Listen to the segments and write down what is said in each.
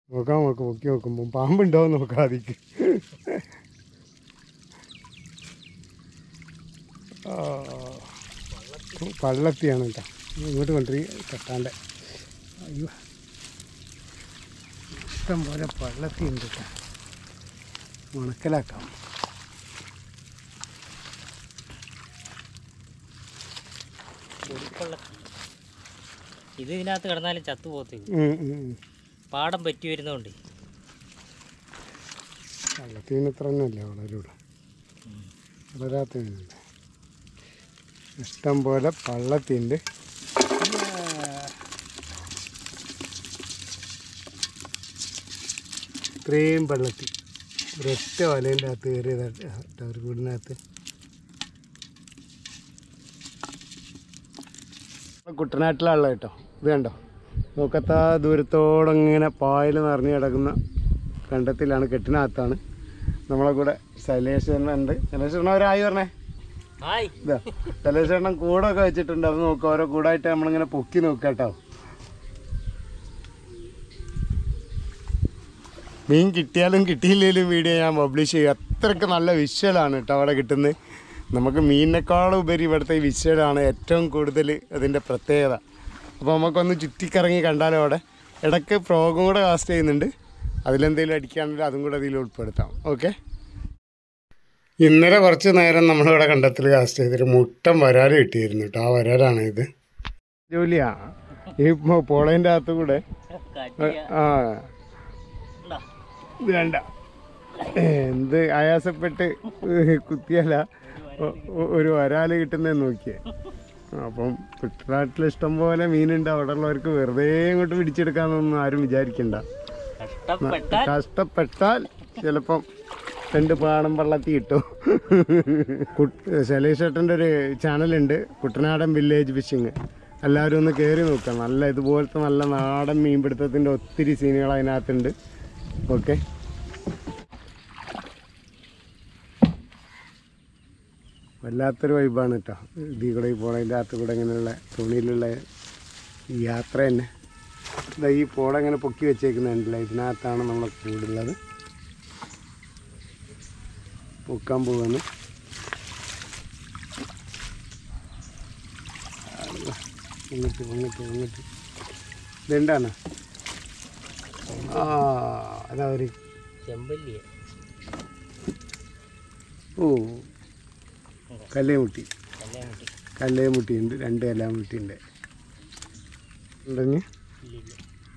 നോക്കാം നോക്ക് പൊക്കി നോക്കുമ്പോൾ പാമ്പുണ്ടോ എന്ന് നോക്കാം അതിക്ക് ആ, പള്ളത്തിയാണ് കേട്ടോ ഇങ്ങോട്ട് കൊണ്ടുപോയി കെട്ടാണ്ട് അയ്യോ ഇഷ്ടം പോലെ പള്ളത്തി ഉണ്ട് കേട്ടോ ഉണക്കലാക്കാം പൊടിപ്പള്ള ഇത് ഇതിനകത്ത് കിടന്നാലും ചത്തു പോകത്തില്ല ഉം, ഉം, ഉം. പാടം പറ്റി വരുന്നോണ്ട് പള്ളത്തിന് ഇത്ര തന്നെയല്ലേ വളരൂടെ വളരാത്ത മീനുണ്ട് ഇഷ്ടം പോലെ പള്ളത്തിണ്ട് ഇത്രയും പള്ളത്തി ഒരൊറ്റ വലേൻ്റെ അകത്ത് കയറിയതായിട്ട് അവർ വീടിനകത്ത് കുട്ടനാട്ടിലുള്ള കേട്ടോ ഇത് കണ്ടോ നോക്കത്താ ദൂരത്തോടെ ഇങ്ങനെ പായൽ നിറഞ്ഞു കിടക്കുന്ന കണ്ടത്തിലാണ് കെട്ടിനകത്താണ് നമ്മളെ കൂടെ ശൈലേശ്വരൻ ഉണ്ട് ശൈലേശ്വരൻ ഒരായി പറഞ്ഞേ ഹായ് ഇതാ ശൈലേശ്വരൻ കൂടൊക്കെ വെച്ചിട്ടുണ്ട് അത് നോക്കുക ഓരോ കൂടായിട്ട് നമ്മളിങ്ങനെ പൊക്കി നോക്കുക കേട്ടോ മീൻ കിട്ടിയാലും കിട്ടിയില്ലെങ്കിലും വീഡിയോ ഞാൻ പബ്ലിഷ് ചെയ്യും അത്രയ്ക്ക് നല്ല വിഷ്വലാണ് കേട്ടോ അവിടെ കിട്ടുന്നത് നമുക്ക് മീനിനേക്കാളും ഉപരി ഇവിടുത്തെ ഈ വിഷ്വലാണ് ഏറ്റവും കൂടുതൽ അതിൻ്റെ പ്രത്യേകത അപ്പോൾ നമുക്കൊന്ന് ചുറ്റിക്കറങ്ങി കണ്ടാലോ അവിടെ ഇടയ്ക്ക് ഫ്രോഗും കൂടെ കാസ്റ്റ് ചെയ്യുന്നുണ്ട് അതിലെന്തെങ്കിലും അടിക്കുകയാണെങ്കിൽ അതും കൂടെ അതിൽ ഉൾപ്പെടുത്താം ഓക്കെ ഇന്നലെ കുറച്ച് നേരം നമ്മളിവിടെ കണ്ടത്തിൽ കാസ്റ്റ് ചെയ്തിട്ട് മുട്ടം വരാൽ കിട്ടിയിരുന്നു കേട്ടോ ആ വരാലാണ് ഇത് ജോലിയാ ഈ പോളേൻ്റെ അകത്ത് കൂടെ ആ ഇത് വേണ്ട എന്ത് ആയാസപ്പെട്ട് കുത്തിയല്ല ഒ- ഒ- ഒരു വരാല് കിട്ടുന്നത് നോക്കിയേ അപ്പം കുട്ടനാട്ടിൽ ഇഷ്ടം പോലെ മീനുണ്ട് അവിടെ ഉള്ളവർക്ക് വെറുതെ ഇങ്ങോട്ട് പിടിച്ചെടുക്കാന്നൊന്നും ആരും വിചാരിക്കണ്ട കഷ്ടപ്പെട്ടാൽ കഷ്ടപ്പെട്ടാൽ ചിലപ്പം രണ്ട് പാടം വള്ളത്തി കിട്ടും ശൈലേഷ് ചേട്ടൻ്റെ ഒരു ചാനലുണ്ട് കുട്ടനാടൻ വില്ലേജ് ഫിഷിങ് എല്ലാവരും ഒന്ന് കയറി നോക്കാം നല്ല ഇതുപോലത്തെ നല്ല നാടൻ മീൻപിടുത്തത്തിൻ്റെ ഒത്തിരി സീനുകൾ അതിനകത്തുണ്ട് ഓക്കെ വല്ലാത്തൊരു വൈബാണ് കേട്ടോ ഇതിൽ കൂടെ ഈ പോണതിൻ്റെ അകത്ത് കൂടെ ഇങ്ങനെയുള്ള തുണിയിലുള്ള ഈ യാത്ര തന്നെ ഇതാ ഈ പോള ഇങ്ങനെ പൊക്കി വെച്ചേക്കുന്നുണ്ടല്ലോ ഇതിനകത്താണ് നമ്മളെ കൂടുള്ളത് പൊക്കാൻ പോവാണ് ഇങ്ങോട്ട് ഇങ്ങോട്ട് ഇങ്ങോട്ട് ഇതെന്താണ് ആ അതാ ഒരു ചെമ്പല്ലിയെ ഓ കല്ലേമുട്ടി കല്യാണം കിട്ടി കല്ലേമുട്ടിയുണ്ട് രണ്ട് കല്ലാമുട്ടിയുണ്ട് ഉണ്ടെങ്കിൽ ഇല്ലില്ല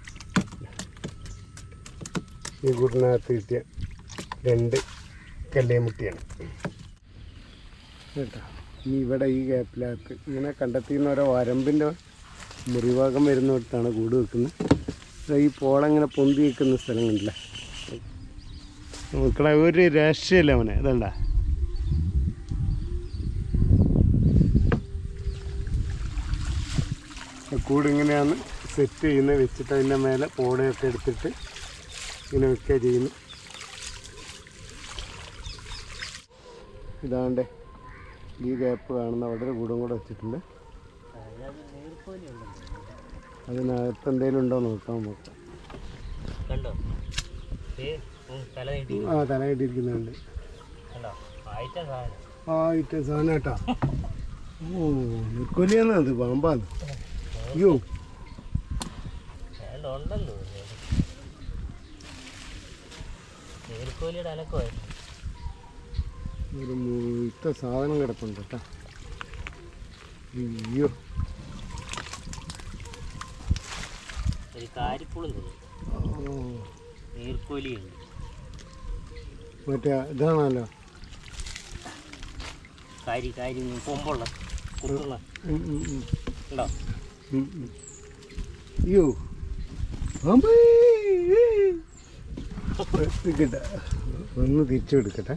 ഈ കൂട്ടിനകത്ത് കിട്ടിയ രണ്ട് കല്ലേമുട്ടിയാണ് കേട്ടോ ഇനി ഇവിടെ ഈ ഗ്യാപ്പിനകത്ത് ഇങ്ങനെ കണ്ടെത്തിയുന്ന ഓരോ വരമ്പിൻ്റെ മുറിഭാഗം വരുന്നിടത്താണ് കൂട് വെക്കുന്നത് ദാ ഈ പോളങ്ങനെ പൊന്തി നിൽക്കുന്ന സ്ഥലം കണ്ടില്ലേ നോക്കണ ഒരു രക്ഷയില്ല അവനെ ഇതണ്ട കൂട് ഇങ്ങനെയാണ് സെറ്റ് ചെയ്യുന്നത് വെച്ചിട്ട് അതിൻ്റെ മേലെ പോടയൊക്കെ എടുത്തിട്ട് ഇങ്ങനെ വെക്കുക ചെയ്യുന്നു ഇതാണ്ട് ഈ ഗ്യാപ്പ് കാണുന്ന അവിടെ ഒരു കൂടം കൂടെ വെച്ചിട്ടുണ്ട് അതിനകത്ത് നീർക്കോലി ഉണ്ടല്ലോ അതിനകത്ത് എന്തെങ്കിലും ഉണ്ടോ നോക്കാൻ നോക്കാം കണ്ടോ ഏ ഉം, തല നീട്ടി ആ തല കെട്ടിയിരിക്കുന്നുണ്ട് കണ്ടോ ആയിട്ട സാധനം ആ ഇറ്റ സാധനം കേട്ടാ ഓ നിർക്കൊലിയാന്ന് അത് പാമ്പാന്ന് അയ്യോ വേണ്ട ഉണ്ടെന്ന് തോന്നുന്നു നീർക്കോലിയുടെ അനക്കമായിരുന്നു ഒരു ഇറ്റ സാധനം കിടപ്പുണ്ട് കേട്ടാ അയ്യോ ഒരു കാരിപ്പുളും തോന്നി ഓ, നീർക്കോലിയുണ്ട് മറ്റേ ഇതാണല്ലോ കാരി കാരി കൊമ്പുള്ള കുത്തുന്ന ഉം, ഉം, ഉം. ഉണ്ടോ ഉം, ഉം. അയ്യോ പാമ്പ് നിൽക്കട്ടെ ഒന്ന് തിരിച്ചു എടുക്കട്ടെ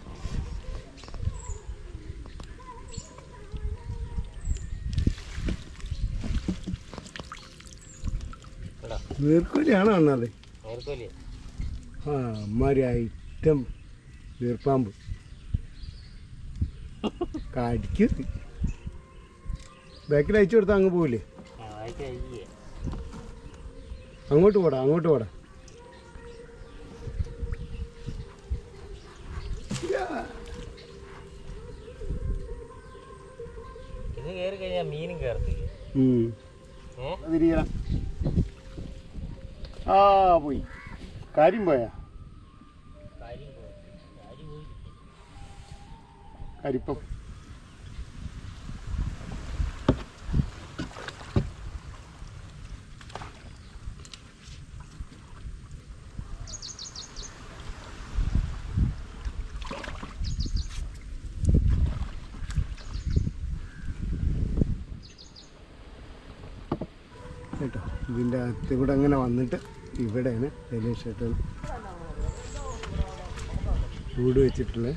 ഉണ്ടോ നീർക്കോലിയാണോ വന്നത് നീർക്കോലി ആ അമ്മാരി ഐറ്റം നീർപ്പാമ്പ് കടിക്കും ബാക്കിൽ അയച്ചു കൊടുത്താൽ അങ്ങ് പോവില്ലേ ആ വായിക്കാൻ അങ്ങോട്ട് പോടാ അങ്ങോട്ട് പോടാ കഴിഞ്ഞാൽ മീനും കയറത്തില്ല ഉം. ഏ അതിരിക്കണം ആ പോയി കാര്യം പോയാ കാര്യം പോയി കാര്യം പോയി കരിപ്പം കേട്ടോ ഇതിൻ്റെ അകത്ത് കൂടെ അങ്ങനെ വന്നിട്ട് ഇവിടെയാണ് രമേശ് ചേട്ടൻ കൂട് വെച്ചിട്ടുള്ളത്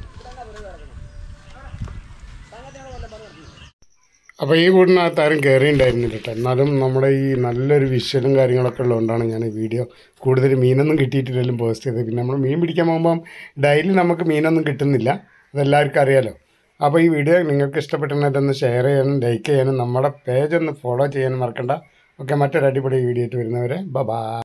അപ്പോൾ ഈ കൂടിനകത്ത് ആരും കയറിയിട്ടുണ്ടായിരുന്നില്ല കേട്ടോ എന്നാലും നമ്മുടെ ഈ നല്ലൊരു വിഷ്വലും കാര്യങ്ങളൊക്കെ ഉള്ളതുകൊണ്ടാണ് ഞാൻ ഈ വീഡിയോ കൂടുതൽ മീനൊന്നും കിട്ടിയിട്ടില്ലെങ്കിലും പോസ്റ്റ് ചെയ്തത് പിന്നെ നമ്മൾ മീൻ പിടിക്കാൻ പോകുമ്പം ഡെയിലി നമുക്ക് മീനൊന്നും കിട്ടുന്നില്ല അതെല്ലാവർക്കും അറിയാലോ അപ്പോൾ ഈ വീഡിയോ നിങ്ങൾക്ക് ഇഷ്ടപ്പെട്ടിട്ടുണ്ടെങ്കിൽ ഒന്ന് ഷെയർ ചെയ്യാനും ലൈക്ക് ചെയ്യാനും നമ്മുടെ പേജ് ഒന്ന് ഫോളോ ചെയ്യാനും മറക്കണ്ട ഓക്കെ മറ്റൊരു അടിപൊളി വീഡിയോ ആയിട്ട് വരുന്നവരെ ബ ബാ